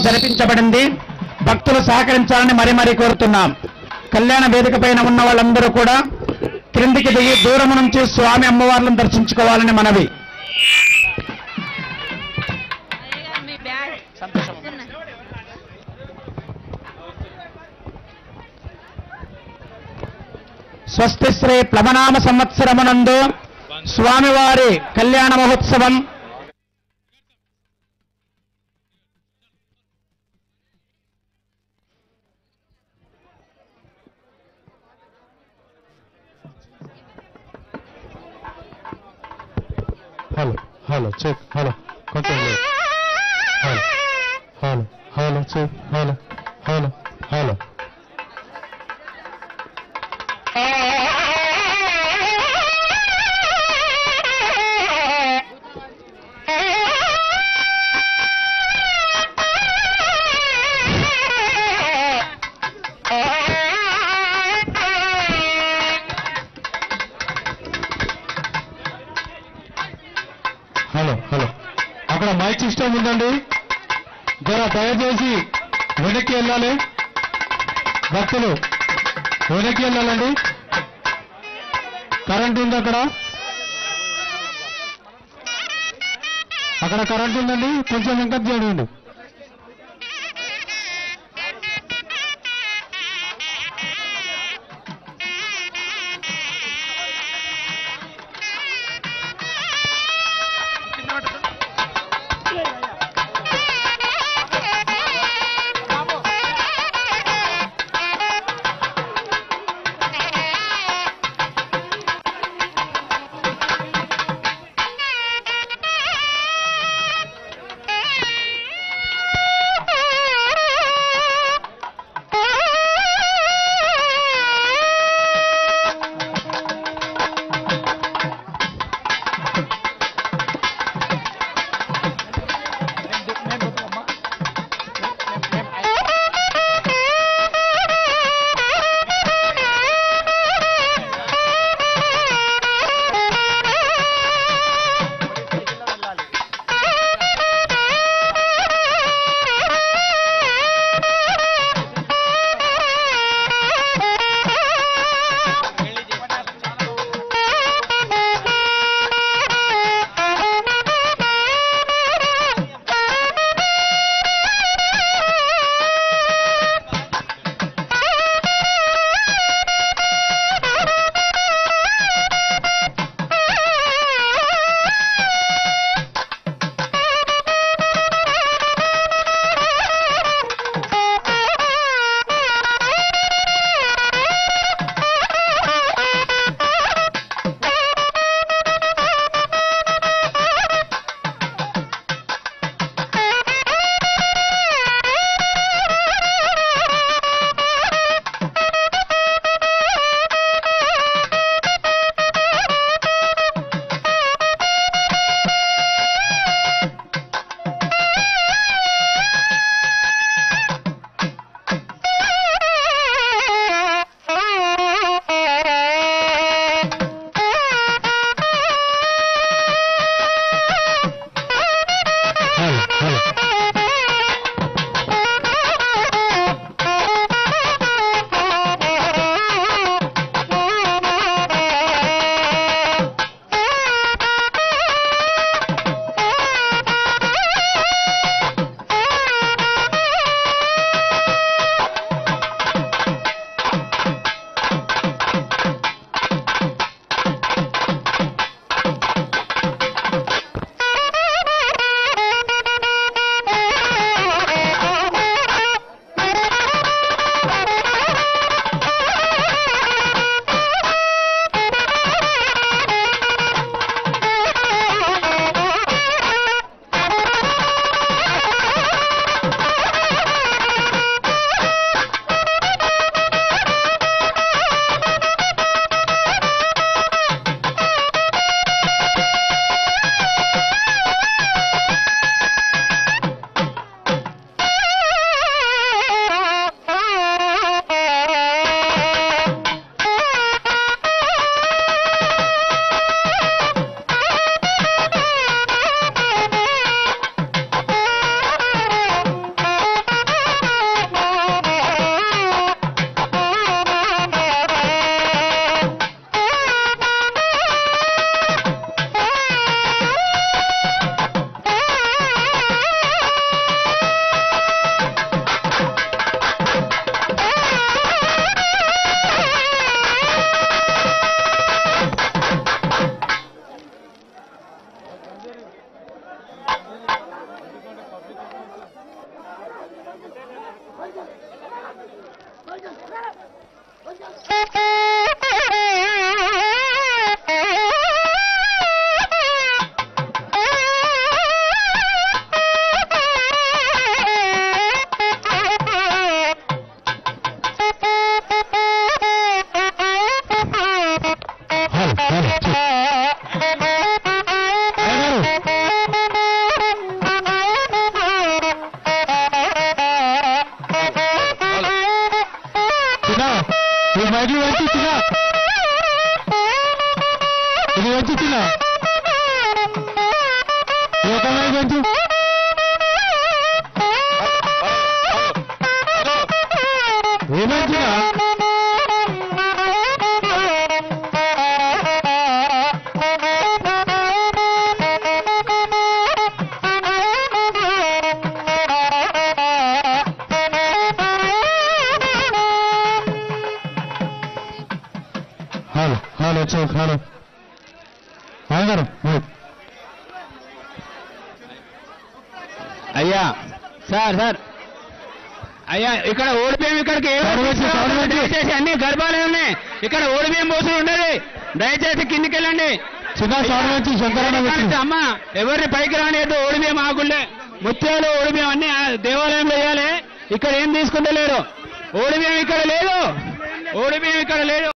జరిపించబడింది భక్తులు సహకరించాలని మరీ మరీ కోరుతున్నాం కళ్యాణ వేదిక పైన ఉన్న వాళ్ళందరూ కూడా క్రిందికి దిగి దూరం నుంచి స్వామి అమ్మవార్లను దర్శించుకోవాలని మనవి మీ బ్యాగ్ స్వస్తి శ్రీ ప్లవనామ సంవత్సరమునందు స్వామివారి కళ్యాణ మహోత్సవం హలో హలో చెక్ హలో కొంచెం late hello hello hello check hello hello hello hello hello అక్కడ మైక్ సిస్టమ్ ఉందండి జర దయచేసి వెనక్కి వెళ్ళాలి భక్తులు వెనక్కి వెళ్ళాలండి కరెంట్ ఉంది అక్కడ అక్కడ కరెంట్ ఉందండి కొంచెం వెంకట్ చేయండి హలో హలో చెక్ చిన్నా ఈ మైకి వచ్చి చిన్నా ఇది వచ్చి చిన్నా ఈ ఒక మైకి వచ్చి ఏమైంది చిన్నా హలో హలో చెక్ హలో ఆగారు అయ్యా సార్ సార్ అయ్యా ఇక్కడ ఓడిపోయాం ఇక్కడికి సర్వీసు, సర్వీసు. దయచేసి అన్ని గర్భాలే ఉన్నాయి ఇక్కడ ఓడిపోయాం పోసులు ఉండదు దయచేసి కిందికి వెళ్ళండి చిన్న సార్ నుంచి శంకరన్న వచ్చింది అమ్మ ఎవరిని పైకి రానియద్దు ఓడిపోయాం ఆగుళ్ళే ముత్యాలు ఓడిపోయాం అన్ని ఆ దేవాలయంలో వేయాలి ఇక్కడ ఏం తీసుకుంటలేరు ఓడిపోయాం ఇక్కడ లేదు ఓడిపోయాం ఇక్కడ లేదు